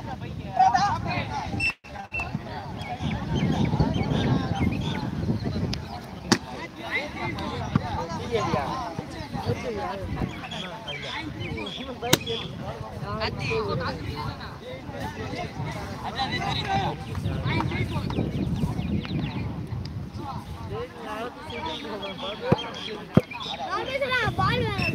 பால் வேணும்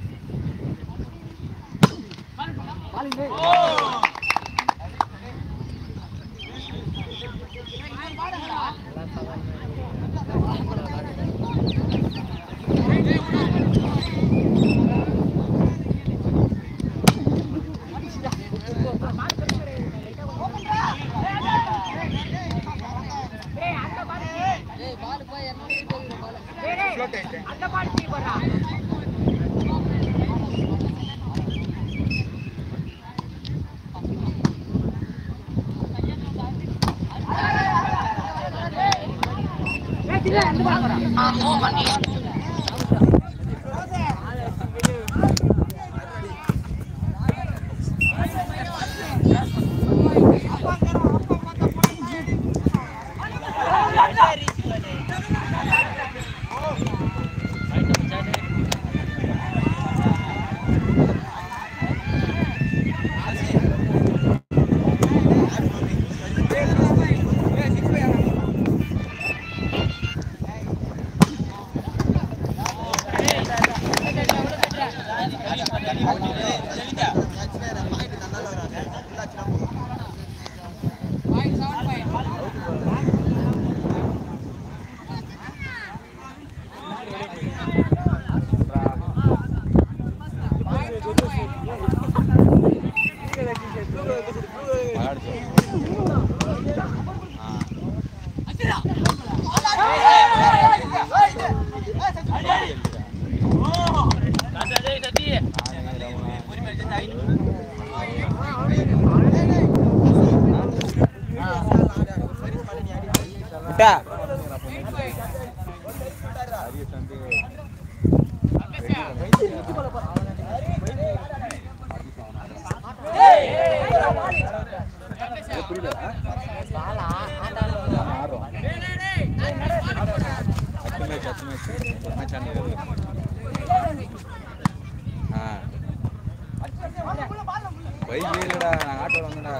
பைக் இல்லடா நான் ஆட்டோல வந்தேன்டா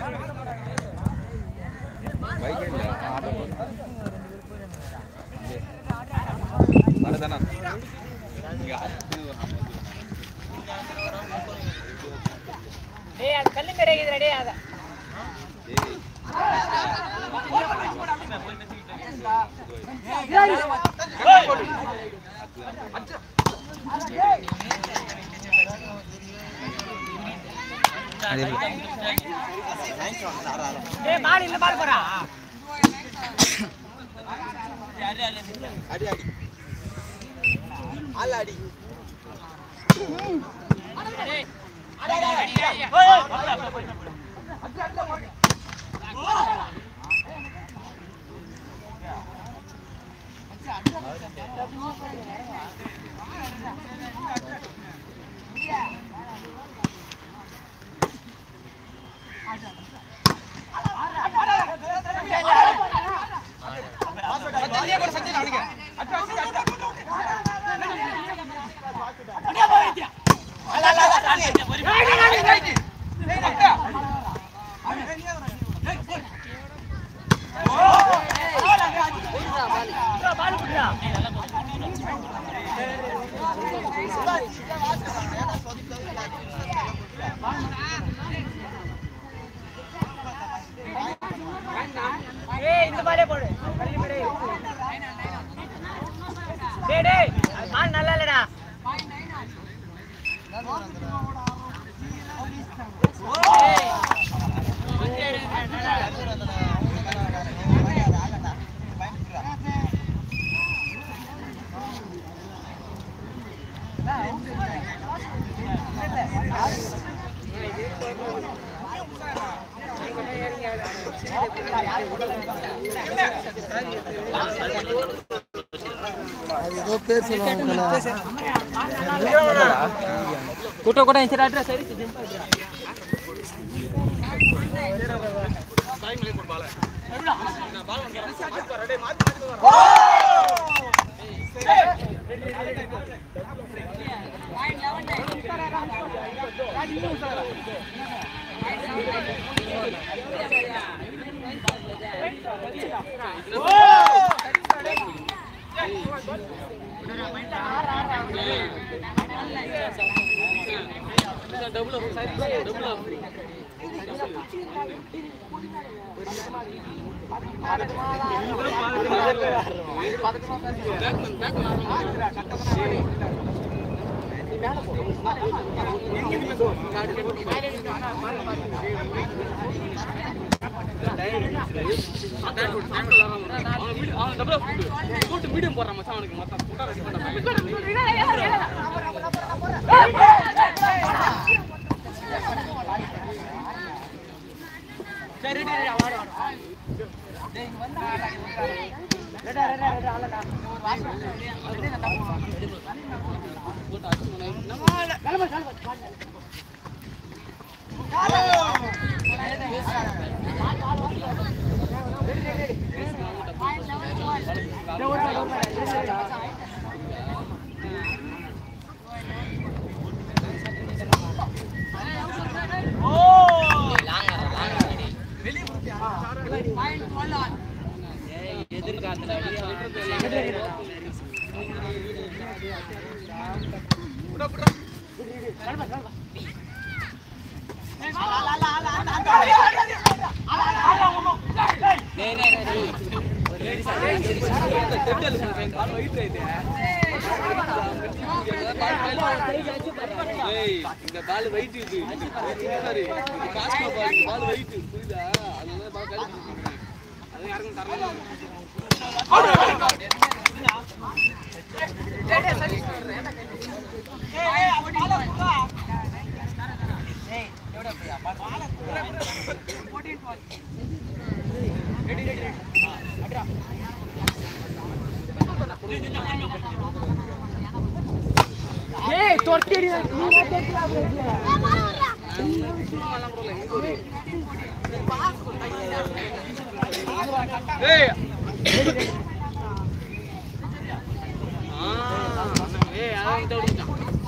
பைக் இல்ல ஆட்டோ வரதானா இங்க டேய் அது கல்லு கிடைக்குது டேய் அத டேய் அதே டேய் மாடு இல்ல பால் போறா அடி அடி ஆள் அடி பால் குடுறா ஏய் இந்த பாலே போடு கல்லு போடு டேய் டேய் அது பால் நல்லா இல்லடா ஏதோ பேர் சொல்லுவாங்க கூட்ட கூட சரி அட்ரஸ் சரி இந்த பால் வெயிட் இது இது பாரு இது காசு பாரு பால் வெயிட் புரியுதா அதனால பால் கழுவி கொடுக்குறேன் அது யாருக்கும் தரணும் ஏய் தொட்டிடி நீ மாட்டேடா ஏய் ஆ ஏய் அதான் இத விட்டுட்டான்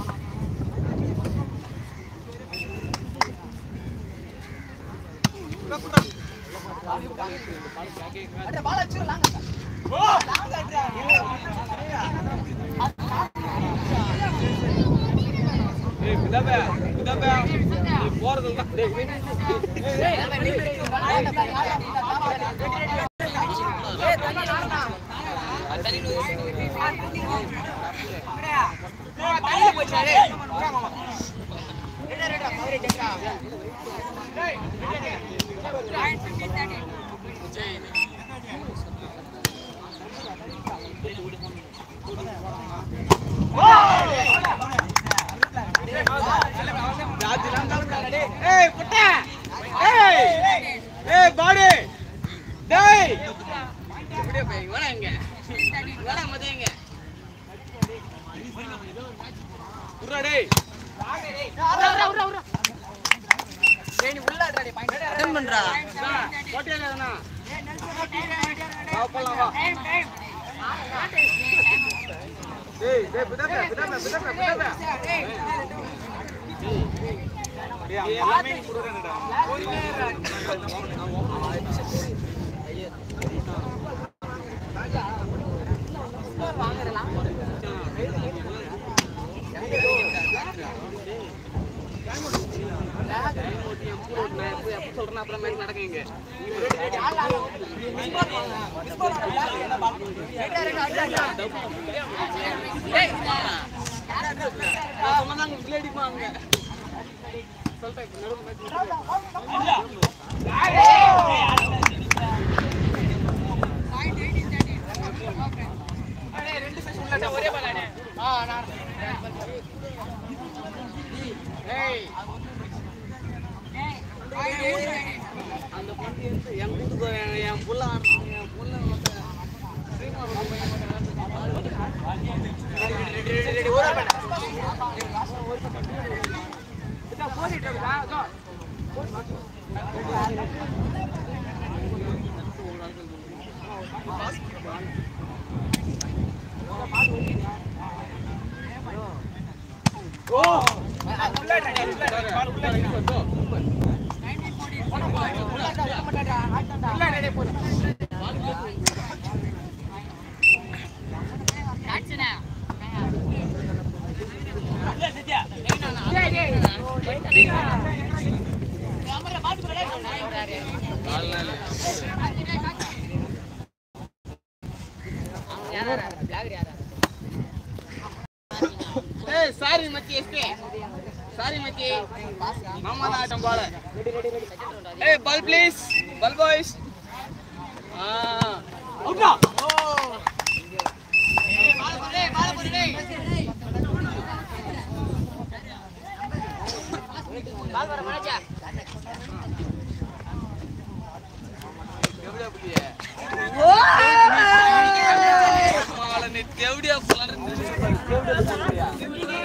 ஏய் பிதாபே பிதாபே நீ போறதெல்லாம் டேய் ஏய் புட்ட ஏய் ஏய் பாடி டேய் இப்படியே போய் வாடா இங்க வாடா மதேங்க உர்ரா டேய் அட்டன் பண்றா போட்டியா இல்லையாண்ணா? வா, போலாம், வா. டேய், டேய், பிதாப்பா, பிதாப்பா, பிதாப்பா, பிதாப்பா. டேய், எல்லாமே நீ கொடுக்குறேன்டா. சொல்றேன் அப்புறமே நடக்குங்க சொன்னதாங்க விளையாடிப்பாங்க சொல்லிட்டேன் இப்ப நடுவுல அந்த பொண்ணு எடுத்து என் கூட்டு என் புள்ள ஆடுறான், என் புள்ள வந்து ஸ்ரீமான் ஏய் சாரி மச்சி எஸ்கே சாரி மச்சி மாமா தான் ஆட்டம் போல ஏய் பால் ப்ளீஸ் பால் பாய்ஸ் ஆ அவுட்டா பால் வர மனச்சா